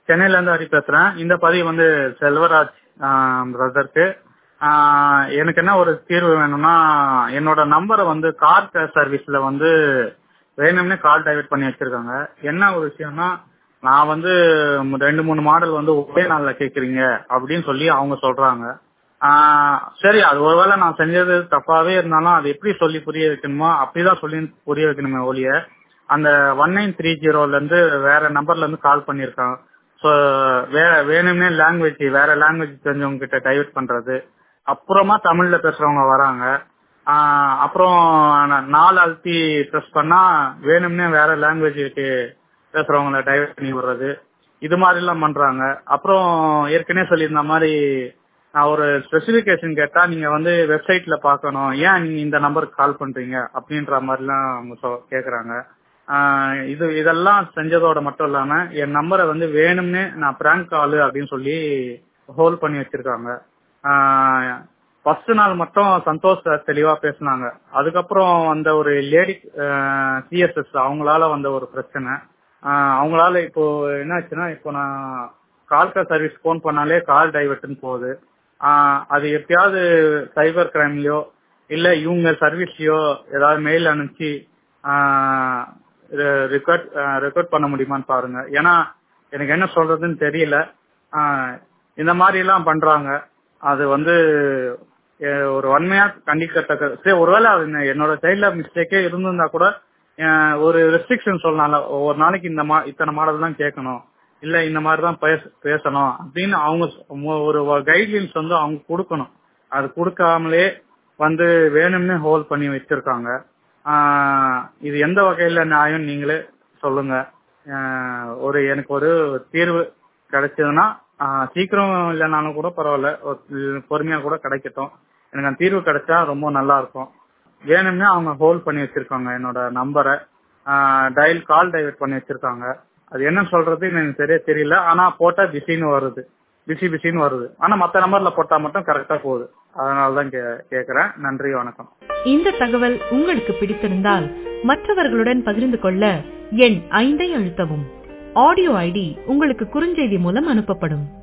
சென்னையில இருந்து ஹரி பேசுறேன் இந்த பதிவு வந்து செல்வராஜ் பிரதருக்கு எனக்கு என்ன ஒரு தீர்வு வேணும்னா என்னோட நம்பரை வந்து கார் கேர் சர்வீஸ்ல வந்து வேணும்னே கால் டைவர்ட் பண்ணி வச்சிருக்காங்க என்ன ஒரு விஷயம்னா நான் வந்து ரெண்டு மூணு மாடல் வந்து ஒரே நாள்ல கேக்குறீங்க அப்படின்னு சொல்லி அவங்க சொல்றாங்க ஆஹ் சரி அது ஒருவேளை நான் செஞ்சது தப்பாவே இருந்தாலும் அது எப்படி சொல்லி புரிய வைக்கணுமோ அப்படிதான் சொல்லி புரிய வைக்கணுமே ஒழிய அந்த ஒன் நைன் த்ரீ ஜீரோல இருந்து வேற நம்பர்ல இருந்து கால் பண்ணிருக்காங்க ஸோ வேற வேணும்னே லாங்குவேஜ் வேற லாங்குவேஜ் தெரிஞ்சவங்க கிட்ட டைவர்ட் பண்றது அப்புறமா தமிழ்ல பேசுறவங்க வராங்க ஆஹ் அப்புறம் நாலு அழுத்தி ப்ரெஸ் பண்ணா வேணும்னே வேற லாங்குவேஜுக்கு பேசுறவங்கள டைவர்ட் பண்ணி விடுறது இது மாதிரி எல்லாம் பண்றாங்க அப்புறம் ஏற்கனவே சொல்லியிருந்த மாதிரி நான் ஒரு ஸ்பெசிபிகேஷன் கேட்டா நீங்க வந்து வெப்சைட்ல பாக்கணும் ஏன் நீங்க இந்த நம்பருக்கு கால் பண்றீங்க அப்படின்ற மாதிரிலாம் அவங்க கேக்குறாங்க இது இதெல்லாம் செஞ்சதோட மட்டும் இல்லாம என் நம்பரை வந்து வேணும்னே நான் பிராங்க் காலு அப்படின்னு சொல்லி ஹோல்ட் பண்ணி வச்சிருக்காங்க ஃபர்ஸ்ட் நாள் மட்டும் சந்தோஷ் தெளிவா பேசினாங்க அதுக்கப்புறம் வந்த ஒரு லேடி சிஎஸ்எஸ் அவங்களால வந்த ஒரு பிரச்சனை அவங்களால இப்போ என்னாச்சுன்னா இப்போ நான் கால்கா சர்வீஸ் போன் பண்ணாலே கால் டைவர்ட்னு போகுது அது எப்பயாவது சைபர் கிரைம்லயோ இல்ல இவங்க சர்வீஸ்லயோ ஏதாவது மெயில் அனுப்பிச்சு ரெக்கார்ட் ரெக்கார்ட் பண்ண முடியுமான்னு பாருங்க ஏன்னா எனக்கு என்ன சொல்றதுன்னு தெரியல இந்த மாதிரி எல்லாம் பண்றாங்க அது வந்து ஒரு வன்மையா கண்டிக்கத்தக்க சரி ஒருவேளை அது என்னோட சைட்ல மிஸ்டேக்கே இருந்திருந்தா கூட ஒரு ரெஸ்ட்ரிக்ஷன் சொல்லலாம் ஒரு நாளைக்கு இந்த மா இத்தனை மாடல் தான் கேட்கணும் இல்ல இந்த மாதிரி தான் பேசணும் அப்படின்னு அவங்க ஒரு கைட்லைன்ஸ் வந்து அவங்க கொடுக்கணும் அது கொடுக்காமலே வந்து வேணும்னு ஹோல்ட் பண்ணி வச்சிருக்காங்க இது எந்த வகையில நியாயம் நீங்களே சொல்லுங்க ஒரு எனக்கு ஒரு தீர்வு கிடைச்சதுன்னா சீக்கிரம் இல்லைனாலும் கூட பரவாயில்ல பொறுமையா கூட கிடைக்கட்டும் எனக்கு அந்த தீர்வு கிடைச்சா ரொம்ப நல்லா இருக்கும் வேணும்னே அவங்க ஹோல்ட் பண்ணி வச்சிருக்காங்க என்னோட நம்பரை டயல் கால் டைவர்ட் பண்ணி வச்சிருக்காங்க அது என்ன சொல்றது எனக்கு சரியா தெரியல ஆனா போட்டா பிஸின்னு வருது பிஸி பிஸின்னு வருது ஆனா மத்த நம்பர்ல போட்டா மட்டும் கரெக்டா போகுது அதனாலதான் கேக்குறேன் நன்றி வணக்கம் இந்த தகவல் உங்களுக்கு பிடித்திருந்தால் மற்றவர்களுடன் பகிர்ந்து கொள்ள எண் ஐந்தை அழுத்தவும் ஆடியோ ஐடி உங்களுக்கு குறுஞ்செய்தி மூலம் அனுப்பப்படும்